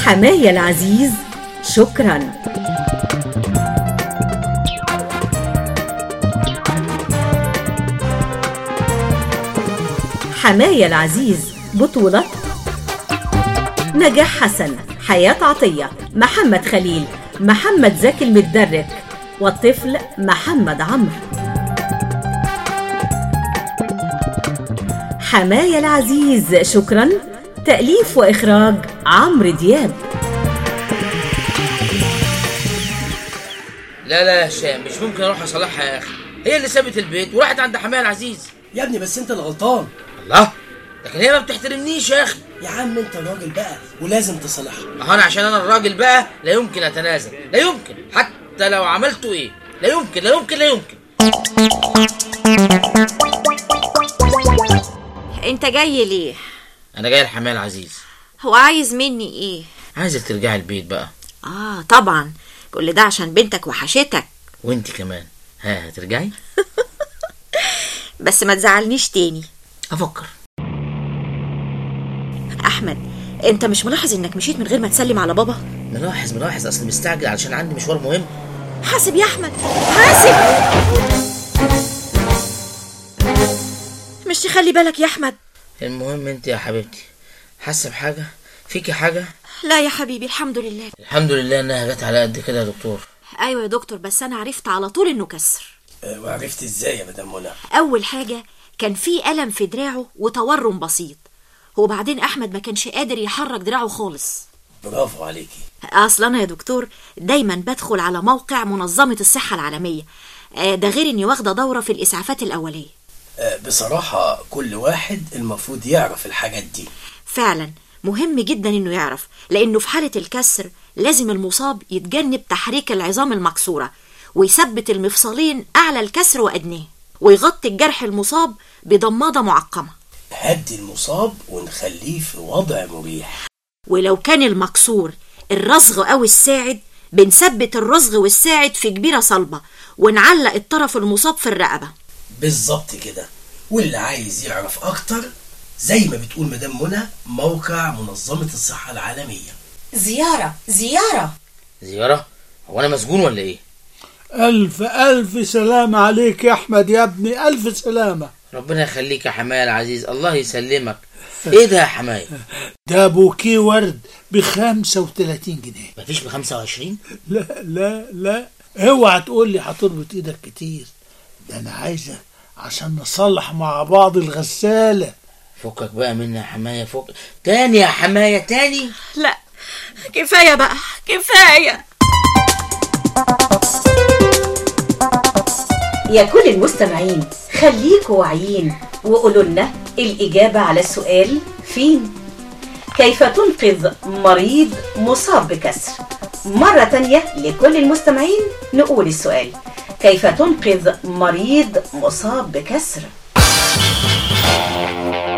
حماية العزيز شكرا حماية العزيز بطولة نجاح حسن حياة عطية محمد خليل محمد زكي المتدرك والطفل محمد عمرو حماية العزيز شكرا تأليف وإخراج عمرو دياب لا لا يا هشام مش ممكن اروح اصالحها يا اخي هي اللي سابت البيت وراحت عند حماية العزيز يا ابني بس انت اللي غلطان الله لكن هي ما بتحترمنيش يا اخي يا عم انت راجل بقى ولازم تصالحها ما هو انا عشان انا الراجل بقى لا يمكن اتنازل لا يمكن حتى لو عملته ايه لا يمكن لا يمكن لا يمكن انت جاي ليه انا جاي لحماية العزيز هو عايز مني ايه عايزك ترجعي البيت بقى اه طبعا كل ده عشان بنتك وحشتك وانت كمان ها هترجعي بس ما تزعلنيش تاني افكر احمد انت مش ملاحظ انك مشيت من غير ما تسلم على بابا ملاحظ ملاحظ اصل مستعجل علشان عندي مشوار مهم حاسب يا احمد حاسب مش تخلي بالك يا احمد المهم انت يا حبيبتي حاسه بحاجه فيكي حاجه لا يا حبيبي الحمد لله الحمد لله انها جت على قد كده يا دكتور ايوه يا دكتور بس انا عرفت على طول انه كسر اه، وعرفت ازاي يا مدام منى اول حاجه كان في الم في دراعه وتورم بسيط وبعدين احمد ما كانش قادر يحرك دراعه خالص برافو عليكي اصل انا يا دكتور دايما بدخل على موقع منظمه الصحه العالميه آه، ده غير اني واخده دوره في الاسعافات الاوليه اه، بصراحة كل واحد المفروض يعرف الحاجات دي فعلا مهم جدا انه يعرف لانه في حاله الكسر لازم المصاب يتجنب تحريك العظام المكسوره ويثبت المفصلين اعلى الكسر وادناه ويغطي الجرح المصاب بضماده معقمه هدي المصاب ونخليه في وضع مريح ولو كان المكسور الرصغ او الساعد بنثبت الرصغ والساعد في كبيره صلبه ونعلق الطرف المصاب في الرقبه بالظبط كده واللي عايز يعرف اكتر زي ما بتقول مدام منى موقع منظمة الصحة العالمية زيارة زيارة زياره هو انا مسجون ولا ايه ألف ألف سلامة عليك يا أحمد يا ابني ألف سلامة ربنا يخليك يا حماية العزيز الله يسلمك ايه ده يا حماية ده بوكيه ورد بخمسة وتلاتين جنيه مفيش ب 25 لا لا لا اوعى تقول لي هتربط ايدك كتير ده انا عايزك عشان نصلح مع بعض الغسالة فكك بقى مني يا حماية فك تاني يا حماية تاني لا كفايه بقى كفايه يا كل المستمعين خليكوا واعيين وقولوا لنا الإجابة على السؤال فين كيف تنقذ مريض مصاب بكسر مرة تانية لكل المستمعين نقول السؤال كيف تنقذ مريض مصاب بكسر